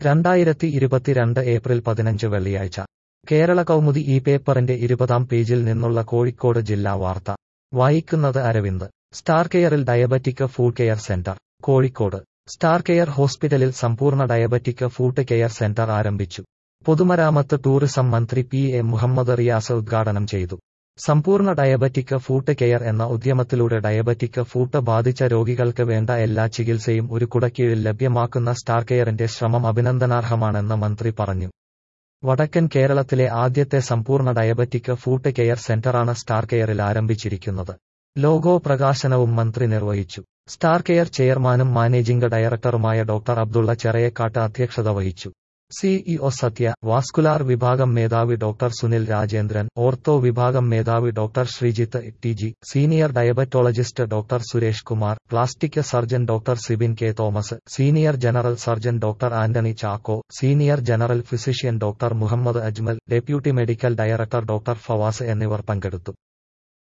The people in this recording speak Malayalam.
രണ്ടായിരത്തി ഇരുപത്തിരണ്ട് ഏപ്രിൽ പതിനഞ്ച് വെള്ളിയാഴ്ച കേരള കൗമുദി ഈ പേപ്പറിന്റെ ഇരുപതാം പേജിൽ നിന്നുള്ള കോഴിക്കോട് ജില്ലാ വാർത്ത വായിക്കുന്നത് അരവിന്ദ് സ്റ്റാർ കെയറിൽ diabetic foot care centre Kozhikode star care ഹോസ്പിറ്റലിൽ സമ്പൂർണ്ണ ഡയബറ്റിക് ഫുഡ് കെയർ സെന്റർ ആരംഭിച്ചു പൊതുമരാമത്ത് ടൂറിസം മന്ത്രി പി എ മുഹമ്മദ് റിയാസ് ഉദ്ഘാടനം ചെയ്തു സമ്പൂർണ്ണ ഡയബറ്റിക് ഫുഡ് കെയർ എന്ന ഉദ്യമത്തിലൂടെ ഡയബറ്റിക് ഫുഡ് ബാധിച്ച രോഗികൾക്ക് വേണ്ട എല്ലാ ചികിത്സയും ഒരു കുടക്കീഴിൽ ലഭ്യമാക്കുന്ന സ്റ്റാർ കെയറിന്റെ ശ്രമം അഭിനന്ദനാർഹമാണെന്ന് മന്ത്രി പറഞ്ഞു വടക്കൻ കേരളത്തിലെ ആദ്യത്തെ സമ്പൂർണ്ണ ഡയബറ്റിക് ഫുഡ് കെയർ സെന്ററാണ് സ്റ്റാർ കെയറിൽ ആരംഭിച്ചിരിക്കുന്നത് ലോഗോ പ്രകാശനവും മന്ത്രി നിർവഹിച്ചു സ്റ്റാർ കെയർ ചെയർമാനും മാനേജിംഗ് ഡയറക്ടറുമായ ഡോക്ടർ അബ്ദുള്ള ചെറയക്കാട്ട് അധ്യക്ഷത വഹിച്ചു സിഇഒ സത്യ വാസ്കുലാർ വിഭാഗം മേധാവി ഡോക്ടർ സുനിൽ രാജേന്ദ്രൻ ഓർത്തോ വിഭാഗം മേധാവി doctor Sreejith T G senior diabetologist doctor Suresh Kumar plastic surgeon doctor Sibin K Thomas senior general surgeon doctor Antony Chacko senior general physician doctor Muhammad Ajmal deputy medical director doctor Favas എന്നിവർ പങ്കെടുത്തു